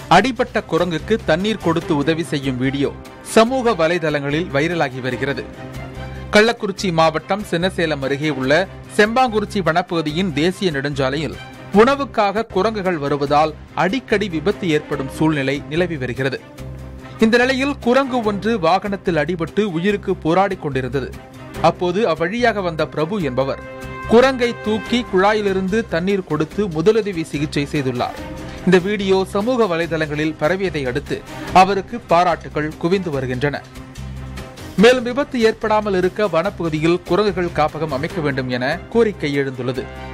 அடிபட்ட குரங்குக்கு தண்ணீர் கொடுத்து உதவி செய்யும் வீடியோ சமூக வலைதளங்களில் வைரலாகி வருகிறது கள்ளக்குறிச்சி மாவட்டம் சின்னசேலம் அருகே உள்ள செம்பாங்குறிச்சி வனப்பகுதியின் தேசிய நெடுஞ்சாலையில் உணவுக்காக குரங்குகள் வருவதால் அடிக்கடி விபத்து ஏற்படும் சூழ்நிலை நிலவி வருகிறது இந்த நிலையில் குரங்கு ஒன்று வாகனத்தில் அடிபட்டு உயிருக்கு போராடிக் கொண்டிருந்தது அப்போது அவ்வழியாக வந்த பிரபு என்பவர் குரங்கை தூக்கி குழாயிலிருந்து தண்ணீர் கொடுத்து முதலுதவி சிகிச்சை செய்துள்ளார் இந்த வீடியோ சமூக வலைதளங்களில் பரவியதை அடுத்து அவருக்கு பாராட்டுகள் குவிந்து வருகின்றன மேலும் விபத்து ஏற்படாமல் இருக்க வனப்பகுதியில் குரங்குகள் காப்பகம் அமைக்க வேண்டும் என கோரிக்கை எழுந்துள்ளது